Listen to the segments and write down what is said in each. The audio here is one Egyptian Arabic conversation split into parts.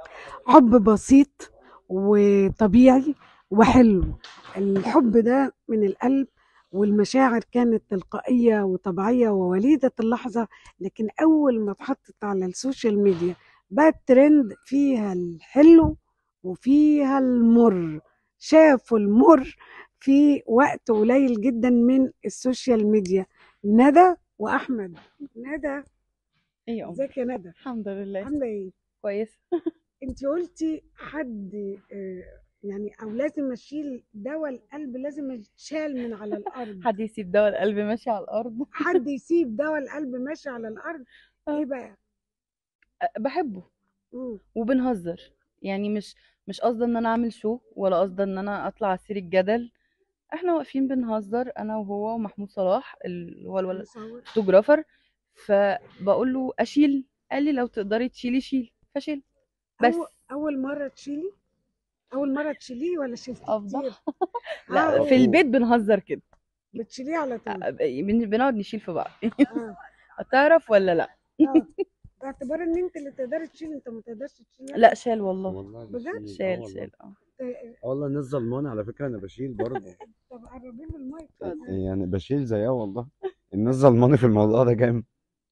حب بسيط وطبيعي وحلو الحب ده من القلب والمشاعر كانت تلقائية وطبيعية ووليدة اللحظة لكن أول ما اتحطت على السوشيال ميديا بقت ترند فيها الحلو وفيها المر شافوا المر في وقت قليل جدا من السوشيال ميديا ندى وأحمد ندى ايه يا قمر ازيك يا ندى الحمد لله عاملة ايه؟ كويس انت قلتي حد آه، يعني او لازم اشيل دواء القلب لازم يتشال من على الارض حد يسيب دواء القلب ماشي على الارض حد يسيب دواء القلب ماشي على الارض ايه بقى أه، بحبه مم. وبنهزر يعني مش مش قصدي ان انا اعمل شو ولا قصدي ان انا اطلع اسير الجدل احنا واقفين بنهزر انا وهو ومحمود صلاح اللي هو الولد مصور فوتوغرافر فبقول له اشيل قال لي لو تقدري تشيلي شيل فشيل بس أول, اول مره تشيلي اول مره تشيليه ولا شلتيه أفضل. كتير لا آه، في البيت بنهزر كده بتشيليه على طول أه، بن- بنقعد نشيل في بعض اه تعرف ولا لا اه باعتبار ان انت اللي تقدري تشيلي انت ما تقدرش تشيلي لا شال والله والله بجد؟ بشيل. آه شال والله. شال اه آه، اه والله الناس ظلمانه على فكره انا بشيل برضه طب قربي له المايك يعني بشيل زيها والله الناس ظلمانه في الموضوع ده جامد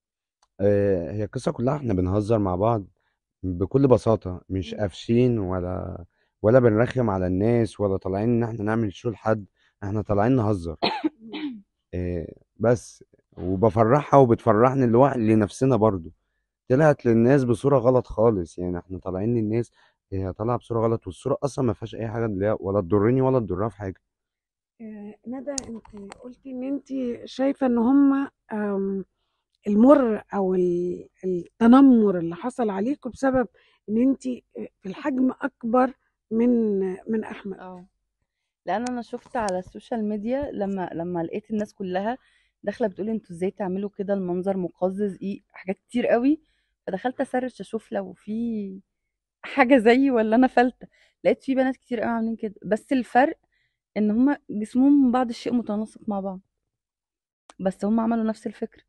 آه، هي القصه كلها احنا بنهزر مع بعض بكل بساطه مش مم. قافشين ولا ولا بنرخم على الناس ولا طالعين ان احنا نعمل شو لحد احنا طالعين نهزر آه، بس وبفرحها وبتفرحني اللي هو لنفسنا برضو طلعت للناس بصورة غلط خالص يعني احنا طالعين للناس هي طالعة بصورة غلط والصورة أصلا ما فيهاش أي حاجة اللي هي ولا تضرني ولا تضرها في حاجة آه، ندى انت قلتي ان انت شايفه ان هم آم، المر او ال- التنمر اللي حصل عليكم بسبب ان انت في الحجم اكبر من من احمد اه لان انا شفت على السوشيال ميديا لما لما لقيت الناس كلها داخله بتقول انتوا ازاي تعملوا كده المنظر مقزز ايه حاجات كتير قوي فدخلت اسرش اشوف لو في حاجه زيي ولا انا فلتة لقيت في بنات كتير قوي عاملين كده بس الفرق ان هما جسمهم بعض الشيء متناسق مع بعض بس هما عملوا نفس الفكره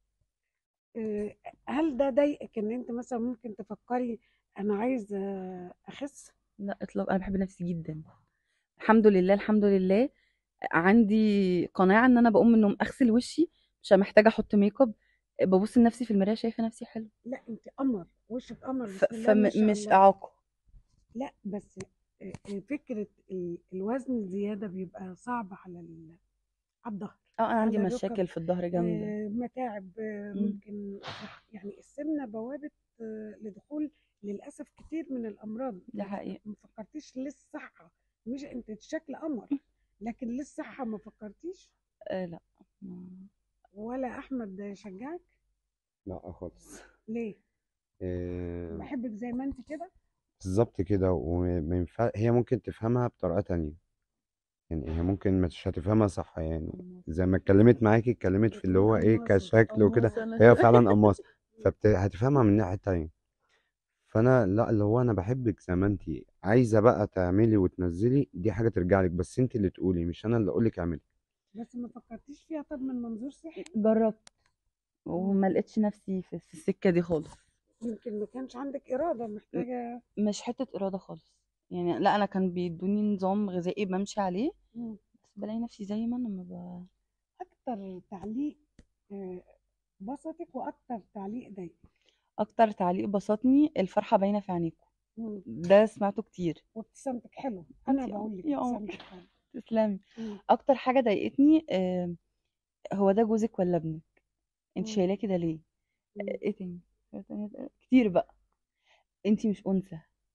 آه، هل ده ضايقك ان انت مثلا ممكن تفكري انا عايزه اخس لا اطلاق انا بحب نفسي جدا الحمد لله الحمد لله عندي قناعه ان انا بقوم من النوم اغسل وشي مش محتاجه احط ميك اب ببص لنفسي في المرايه شايفه نفسي حلو لا انت قمر وشك قمر ف... بسم الله ما شاء فمش الله اعاقه لا بس آه، آه، فكره ال- الوزن الزياده بيبقى صعب على ال- على الظهر اه انا عندي على الركب. مشاكل في الظهر جامده آه، متاعب آه، مم. ممكن يعني السمنه بوابه آه، لدخول للاسف كتير من الامراض دي حقيقة. ما فكرتيش للصحه مش انت الشكل قمر لكن للصحه ما فكرتيش آه لا ما- ولا احمد شجعك لا خالص ليه آه، بحبك زي ما انت كده بالظبط كده وما ينفع هي ممكن تفهمها بطريقة تانية يعني هي ممكن مش هتفهمها صح يعني زي ما اتكلمت معاكي اتكلمت في اللي هو ايه قماصة. كشكل وكده قماصة أنا هي شو- فعلا قماص فهتفهمها من ناحية تانية فانا لا اللي هو انا بحبك زي ما انت عايزة بقى تعملي وتنزلي دي حاجة ترجع لك بس انت اللي تقولي مش انا اللي اقولك اعملي بس ما فكرتيش فيها طب من منظور صحي جربت وما لقيتش نفسي في في السكه دي خالص يمكن ما كانش عندك اراده محتاجه مش حته اراده خالص يعني لا انا كان بيدوني نظام غذائي بمشي عليه مم. بس بلاقي نفسي زي ما انا ما ب... اكتر تعليق آه، بسطك واكتر تعليق ضايقك اكتر تعليق بسطني الفرحه باينه في عينيكم مم. ده سمعته كتير وابتسامتك حلوه انا انتي- بقول لك يا قمر. ابتسامتك حلوه تسلمي مم. اكتر حاجه ضايقتني آه، هو ده جوزك ولا ابنك انت مم. شايلاه كده ليه مم. ايه تاني إيه تاني؟ كتير بقى انت مش انثى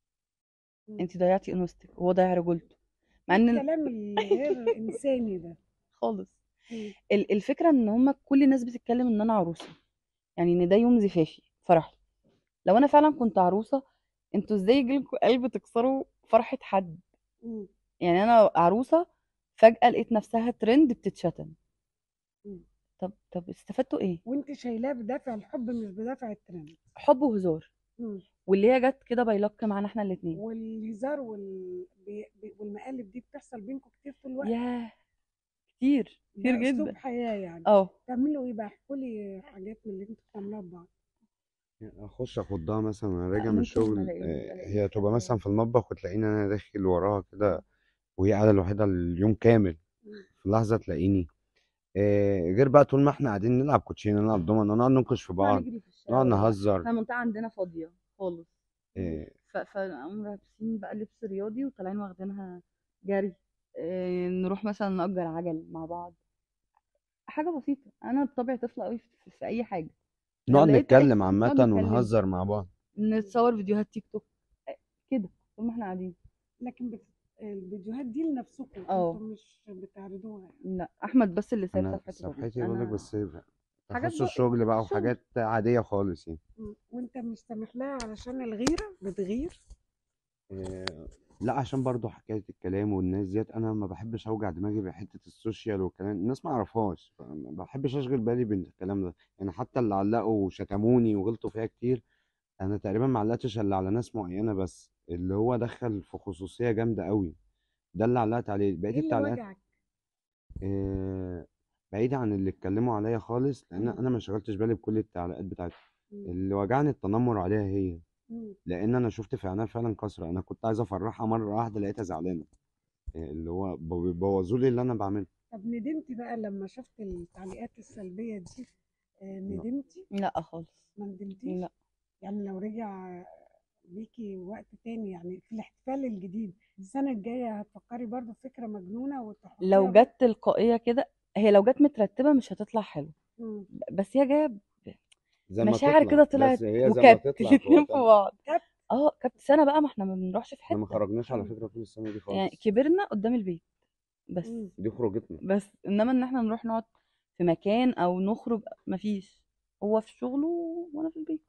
مم. انت ضيعتي انوثتك وهو ضيع رجولته مع ان الكلام الغير انساني ده خالص مم. ال- الفكره ان هما كل الناس بتتكلم ان انا عروسه يعني ان ده يوم زفافي فرحي لو انا فعلا كنت عروسه انتوا ازاي يجيلكوا قلب تكسروا فرحه حد مم. يعني انا عروسه فجاه لقيت نفسها ترند بتتشتم مم. طب طب استفدتوا ايه وانت شايلاه بدافع الحب مش بدافع الترند حب وهزار مم. واللي هي جت كده بايلك معانا احنا الاتنين والهزار وال... بي- بي- والمقالب دي بتحصل بينكم كتير طول الوقت ياه كتير كتير ده اسلوب جدا حياه يعني اه تعملوا ايه بقى احكوا لي حاجات من اللي انتوا بتعملوها ببعض اخش اخضها مثلا وانا راجع من ممكن الشغل الاقي آه، الاقي هي تبقى حاجة مثلا في المطبخ وتلاقيني انا داخل وراها كده وهي قاعده لوحدها اليوم كامل في لحظه تلاقيني آه، غير بقى طول ما احنا قاعدين نلعب كوتشينه نلعب دومنه نقعد ننكش في نطلع بعض نجري في نقعد الشارع نهزر احنا المنطقة عندنا فاضية خالص آه، ف- فنقوم لابسين بقى لبس رياضي وطالعين واخدينها جري إيه، نروح مثلا نأجر عجل مع بعض حاجة بسيطة أنا بطبعي طفلة قوي في, في أي حاجة لو نقعد لقيت نتكلم إحنا عامه نقعد نتكلم ونهزر مع بعض نتصور فيديوهات تيك توك إيه، كده طول ما احنا قاعدين لكن بت... الفيديوهات دي لنفسكم اه انتوا مش بتعرضوها يعني. لا أحمد بس اللي سايب انا صفحته بابليك صفحتي بقول لك أنا بس حاجات تخصص بقى شغل بقى شغل وحاجات عاديه خالص يعني مم. وانت مش سامح لها علشان الغيرة بتغير آه، لا عشان برضو حكاية الكلام والناس ديت أنا ما بحبش أوجع دماغي بحتة السوشيال والكلام الناس ما أعرفهاش ما بحبش أشغل بالي بالكلام ده يعني حتى اللي علقوا وشتموني وغلطوا فيا كتير أنا تقريبا ما علقتش إلا على ناس معينة بس اللي هو دخل في خصوصية جامدة قوي ده اللي علقت عليه بقية ايه اللي التعليقات وجعك آه، بعيدة عن اللي اتكلموا عليا خالص لأن مم. أنا ما شغلتش بالي بكل التعليقات بتاعتهم مم. اللي وجعني التنمر عليها هي مم. لان انا شفت في عينها فعلا كسره انا كنت عايز افرحها مره واحده لقيتها زعلانه إيه اللي هو بوظوا لي اللي انا بعمله طب ندمتي بقى لما شفت التعليقات السلبية دي آه، لا ندمتي لا خالص ما ندمتيش لا يعني لو رجع بيكي وقت تاني يعني في الاحتفال الجديد السنة الجاية هتفكري برضو في فكرة مجنونة وتحطيها لو بقى جت تلقائية كده هي لو جت مترتبة مش هتطلع حلو مم. بس هي جاية ب- زي ما مشاعر تطلع كده بس طلعت هي زي ما وكبت تطلع في الاتنين في وقتها بعض كبت اه كبت سنة بقى ما احنا ما بنروحش في احنا ما حتة خرجناش على مم. فكره طول السنه دي يعني خالص كبرنا قدام البيت بس مم. دي خروجتنا بس انما ان احنا نروح نقعد في مكان او نخرج مفيش هو في شغله وانا في البيت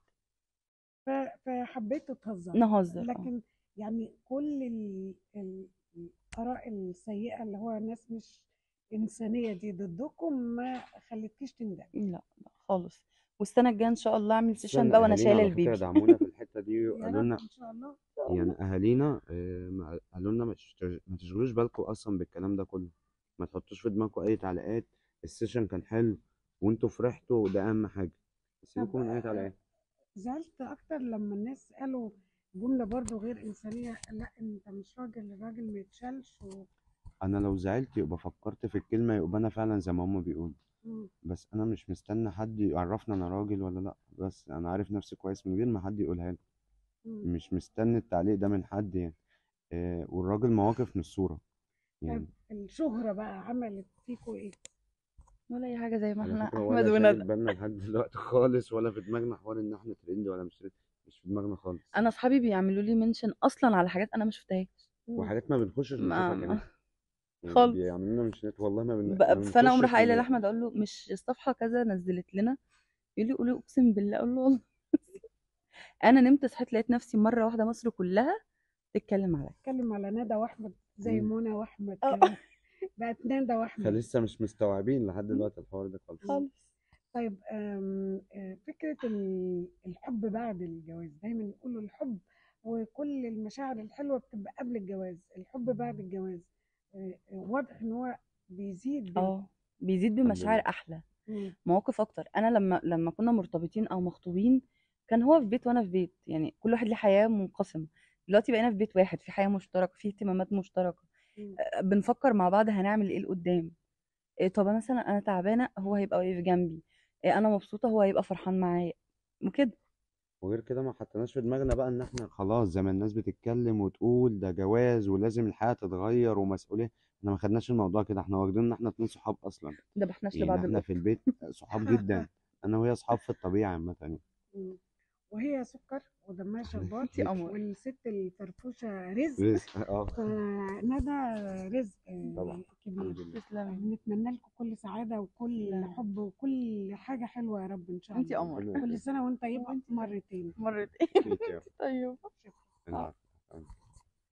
ف- فحبيتوا تهزروا نهزر اه لكن يعني كل ال... ال... الآراء السيئة اللي هو ناس مش إنسانية دي ضدكم ما خلتكيش تندمي لا لا خالص والسنة الجاية ان شاء الله اعمل سيشن استنى بقى وانا اهالينا شايلة على فكره البيبي دعمونا في الحته دي يا وقالوا رب لنا إن شاء الله ان شاء يعني الله اهالينا آه، ما- قالوا لنا ما تشت- ما تشغلوش بالكم اصلا بالكلام ده كله ما تحطوش في دماغكم اي تعليقات السيشن كان حلو وانتوا فرحتوا ده اهم حاجه طب سيبكم من اي تعليقات زعلت أكتر لما الناس قالوا جملة برضو غير إنسانية لا أنت مش راجل الراجل ما يتشالش و... انا لو زعلت يبقى فكرت في الكلمه يبقى انا فعلا زي ما هما بيقولوا مم. بس انا مش مستني حد يعرفني انا راجل ولا لا بس انا عارف نفسي كويس من غير ما حد يقولها لي مم. مش مستني التعليق ده من حد يعني آه والراجل مواقف من الصوره طيب يعني الشهرة بقى عملت فيكوا إيه؟ ولا اي حاجة زي ما على احنا فكره احمد ولا شاغل وندى بالنا لحد دلوقتي خالص ولا في دماغنا حوار ان احنا ترند ولا مش ترند مش في دماغنا خالص انا اصحابي بيعملوا لي منشن اصلا على حاجات انا ما شفتهاش مم. وحاجات ما بنخشش ما بنشوفها كمان ما- يعني خالص بيعملوا لنا مشينات والله ما بن... ب- ما فانا اقوم بنخشش راح قايله ن... لاحمد اقول له مش الصفحه كذا نزلت لنا يقول لي قولي اقسم بالله اقول له والله انا نمت صحيت لقيت نفسي مره واحده مصر كلها تتكلم عليا اتكلم على ندى واحمد زي مم. منى واحمد اه كده بقت ندى واحمد فلسه مش مستوعبين لحد دلوقتي الحوار ده خالص مم. خالص طيب آم، آه، فكرة ال- الحب بعد الجواز دايما يقولوا الحب وكل المشاعر الحلوة بتبقى قبل الجواز الحب بعد الجواز آه، آه، واضح ان هو بيزيد بينكم اه بيزيد الحمد بمشاعر لله احلى مم. مواقف اكتر انا لما لما كنا مرتبطين او مخطوبين كان هو في بيت وانا في بيت يعني كل واحد ليه حياه منقسمه دلوقتي بقينا في بيت واحد في حياه مشتركه في اهتمامات مشتركه مم. آه، بنفكر مع بعض هنعمل ايه لقدام إيه طب مثلا انا تعبانه هو هيبقى واقف جنبي إيه انا مبسوطه هو هيبقى فرحان معايا وكده وغير كده ما حطيناش في دماغنا بقى ان احنا خلاص زي ما الناس بتتكلم وتقول ده جواز ولازم الحياة تتغير ومسؤولية احنا ما خدناش الموضوع كده احنا واخدين ان احنا اتنين صحاب اصلا دبحناش يعني لبعض احنا القط في البيت صحاب جدا انا وهي صحاب في الطبيعة عامة يعني مم. وهي سكر ودمها شربات انتي قمر والست الفرفوشة رزق رزق اه فندى رزق آه، طبعا كبير الحمد لله تسلمي بنتمنى لكم كل سعادة وكل تسلمي حب وكل حاجة حلوة يا رب إن شاء انتي الله قمر ربنا كل يخليك سنة وأنت طيبة وانتي مرتين مرتين فيك يا طيب شكرا العفو